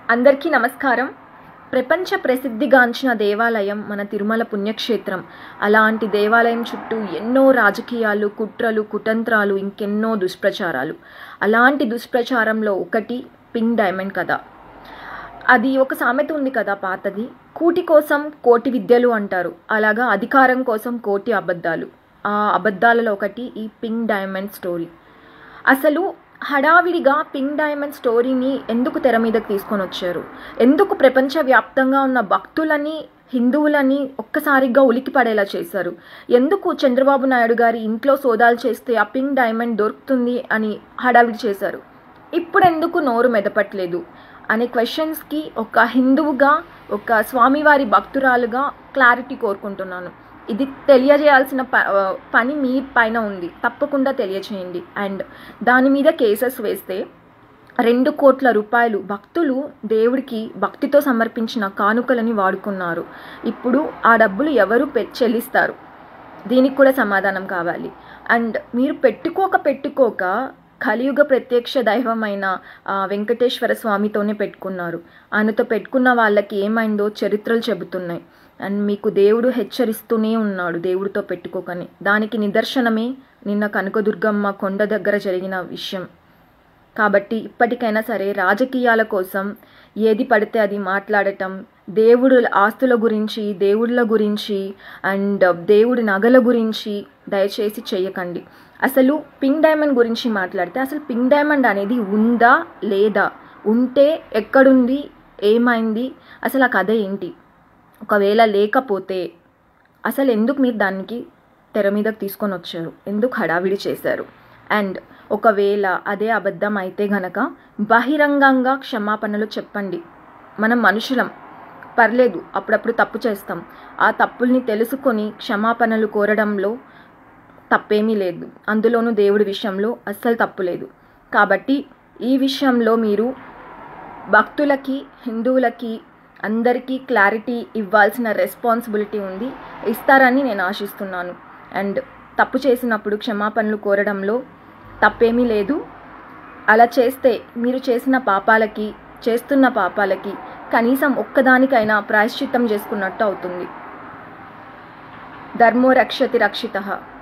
అందరికీ నమస్కారం ప్రపంచ ప్రసిద్ధిగాంచిన దేవాలయం మన తిరుమల పుణ్యక్షేత్రం అలాంటి దేవాలయం చుట్టూ ఎన్నో రాజకీయాలు కుట్రలు కుతంత్రాలు ఇంకెన్నో దుష్ప్రచారాలు అలాంటి దుష్ప్రచారంలో ఒకటి పింక్ డైమండ్ కథ అది ఒక సామెత ఉంది కదా పాతది కూటి కోసం కోటి విద్యలు అంటారు అలాగా అధికారం కోసం కోటి అబద్ధాలు ఆ అబద్ధాలలో ఒకటి ఈ పింక్ డైమండ్ స్టోరీ అసలు హడావిడిగా పింక్ డైమండ్ స్టోరీని ఎందుకు తెర మీదకి తీసుకొని వచ్చారు ఎందుకు ప్రపంచవ్యాప్తంగా ఉన్న భక్తులని హిందువులని ఒక్కసారిగా ఉలికి పడేలా చేశారు ఎందుకు చంద్రబాబు నాయుడు గారి ఇంట్లో సోదాలు చేస్తే ఆ పింక్ డైమండ్ దొరుకుతుంది అని హడావిడి చేశారు ఇప్పుడు ఎందుకు నోరు మెదపట్లేదు అనే క్వశ్చన్స్కి ఒక హిందువుగా ఒక స్వామివారి భక్తురాలుగా క్లారిటీ కోరుకుంటున్నాను ఇది తెలియజేయాల్సిన ప పని మీ పైన ఉంది తప్పకుండా తెలియచేయండి అండ్ దాని మీద కేసెస్ వేస్తే రెండు కోట్ల రూపాయలు భక్తులు దేవుడికి భక్తితో సమర్పించిన కానుకలని వాడుకున్నారు ఇప్పుడు ఆ డబ్బులు ఎవరు పె చెల్లిస్తారు దీనికి కూడా సమాధానం కావాలి అండ్ మీరు పెట్టుకోక పెట్టుకోక కలియుగ ప్రత్యక్ష దైవమైన వెంకటేశ్వర స్వామితోనే పెట్టుకున్నారు ఆయనతో పెట్టుకున్న వాళ్ళకి ఏమైందో చరిత్రలు చెబుతున్నాయి అండ్ మీకు దేవుడు హెచ్చరిస్తూనే ఉన్నాడు దేవుడితో పెట్టుకోకని దానికి నిదర్శనమే నిన్న కనకదుర్గమ్మ కొండ దగ్గర జరిగిన విషయం కాబట్టి ఇప్పటికైనా సరే రాజకీయాల కోసం ఏది పడితే అది మాట్లాడటం దేవుడు ఆస్తుల గురించి దేవుళ్ళ గురించి అండ్ దేవుడి నగల గురించి దయచేసి చేయకండి అసలు పింక్ డైమండ్ గురించి మాట్లాడితే అసలు పింక్ డైమండ్ అనేది ఉందా లేదా ఉంటే ఎక్కడుంది ఏమైంది అసలు ఆ కథ ఏంటి ఒకవేళ లేకపోతే అసలు ఎందుకు మీరు దానికి తెర మీదకి తీసుకొని వచ్చారు ఎందుకు హడావిడి చేశారు అండ్ ఒకవేళ అదే అబద్ధం అయితే గనక బహిరంగంగా క్షమాపణలు చెప్పండి మనం మనుషులం పర్లేదు అప్పుడప్పుడు తప్పు చేస్తాం ఆ తప్పుల్ని తెలుసుకొని క్షమాపణలు కోరడంలో తప్పేమీ లేదు అందులోనూ దేవుడి విషయంలో అస్సలు తప్పు లేదు కాబట్టి ఈ విషయంలో మీరు భక్తులకి హిందువులకి అందరికీ క్లారిటీ ఇవ్వాల్సిన రెస్పాన్సిబిలిటీ ఉంది ఇస్తారని నేను ఆశిస్తున్నాను అండ్ తప్పు చేసినప్పుడు క్షమాపణలు కోరడంలో తప్పేమీ లేదు అలా చేస్తే మీరు చేసిన పాపాలకి చేస్తున్న పాపాలకి కనీసం ఒక్కదానికైనా ప్రాయశ్చిత్తం చేసుకున్నట్టు అవుతుంది ధర్మో రక్షతి రక్షిత